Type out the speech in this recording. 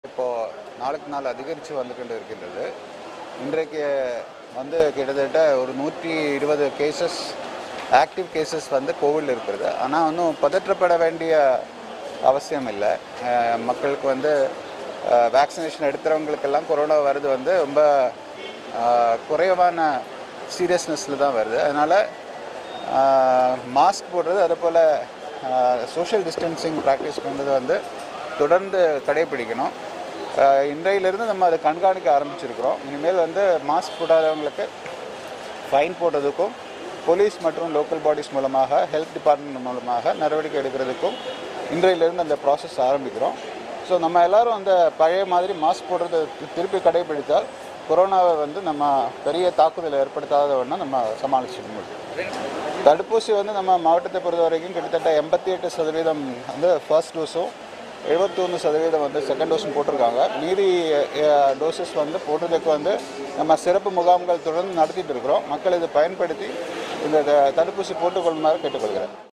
இப்போ நாளுக்கு நாள் அதிகரித்து வந்து கொண்டு இருக்கின்றது இன்றைக்கு வந்து கிட்டத்தட்ட ஒரு நூற்றி இருபது கேசஸ் ஆக்டிவ் கேசஸ் வந்து கோவிடில் இருக்கிறது ஆனால் ஒன்றும் பதற்றப்பட வேண்டிய அவசியம் இல்லை அஹ் மக்களுக்கு வந்து வேக்சினேஷன் எடுக்கிறவங்களுக்கெல்லாம் கொரோனா வருது வந்து ரொம்ப அஹ், குறைவான சீரியஸ்னஸில் தான் வருது அதனால் மாஸ்க் போடுறது அதே போல் சோஷியல் டிஸ்டன்சிங் ப்ராக்டிஸ் பண்ணுறது வந்து தொடர்ந்து கடைபிடிக்கணும் ஆஹ் இன்றையிலிருந்து நம்ம அதை கண்காணிக்க ஆரம்பிச்சிருக்கிறோம் இனிமேல் வந்து மாஸ்க் போடாதவங்களுக்கு ஃபைன் போடுறதுக்கும் போலீஸ் மற்றும் லோக்கல் பாடிஸ் மூலமாக ஹெல்த் டிபார்ட்மெண்ட் மூலமாக நடவடிக்கை எடுக்கிறதுக்கும் இன்றையிலிருந்து அந்த ப்ராசஸ் ஆரம்பிக்கிறோம் ஸோ நம்ம எல்லாரும் அந்த பழைய மாதிரி மாஸ்க் போடுறதை தி- திருப்பி கடைபிடித்தால் கொரோனாவை வந்து நம்ம பெரிய தாக்குதலை ஏற்படுத்தாத வண்ணம் நம்ம சமாளிச்சுக்க முடியும் தடுப்பூசி வந்து நம்ம மாவட்டத்தை பொறுத்த வரைக்கும் கிட்டத்தட்ட எண்பத்தி எட்டு சதவீதம் வந்து ஃபர்ஸ்ட் டோஸும் எழுபத்தொன்று சதவீதம் வந்து செகண்ட் டோஸும் போட்டிருக்காங்க மீதி டோசஸ் வந்து போடுறதுக்கு வந்து நம்ம சிறப்பு முகாம்கள் தொடர்ந்து நடத்திட்டு இருக்கிறோம் மக்கள் இதை பயன்படுத்தி இந்த த- தடுப்பூசி போட்டுக்கொள்ளுமாறு கேட்டுக்கொள்கிறேன்